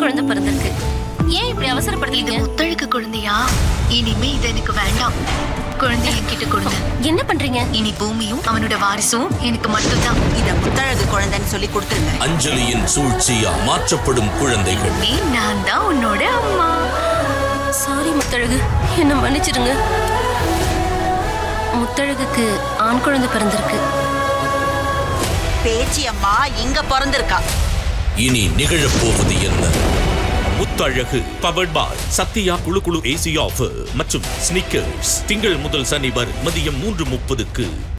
குழந்தை பிறந்திருக்கு ஏன் இப்படி இது அவசரப்படுறீங்க முத்தழகு குழந்தையா இனிமே இது எனக்கு வேண்டாம் குழந்தை என்கிட்ட கொடுங்க என்ன பண்றீங்க இனி பூமியும் அவனோட வாரிசும் எனக்கு மட்டும்தான் இத முத்தழகு குழந்தைன்னு சொல்லி கொடுத்துருங்க அஞ்சலியின் சூழ்ச்சியா மாற்றப்படும் குழந்தைகள் நீ நான் தான் உன்னோட அம்மா சாரி முத்தழகு என்ன மன்னிச்சிடுங்க முத்தழகுக்கு ஆண் குழந்தை பிறந்திருக்கு பேச்சி அம்மா இங்க பிறந்திருக்கா இனி நிகழப்போவது என்ன முத்தழகு பவர்ட் பாய் சத்யா குழு குழு ஏசி ஆஃபர் மற்றும் ஸ்னிக்கர்ஸ் திங்கள் முதல் சனி வரை மதியம் மூன்று முப்பதுக்கு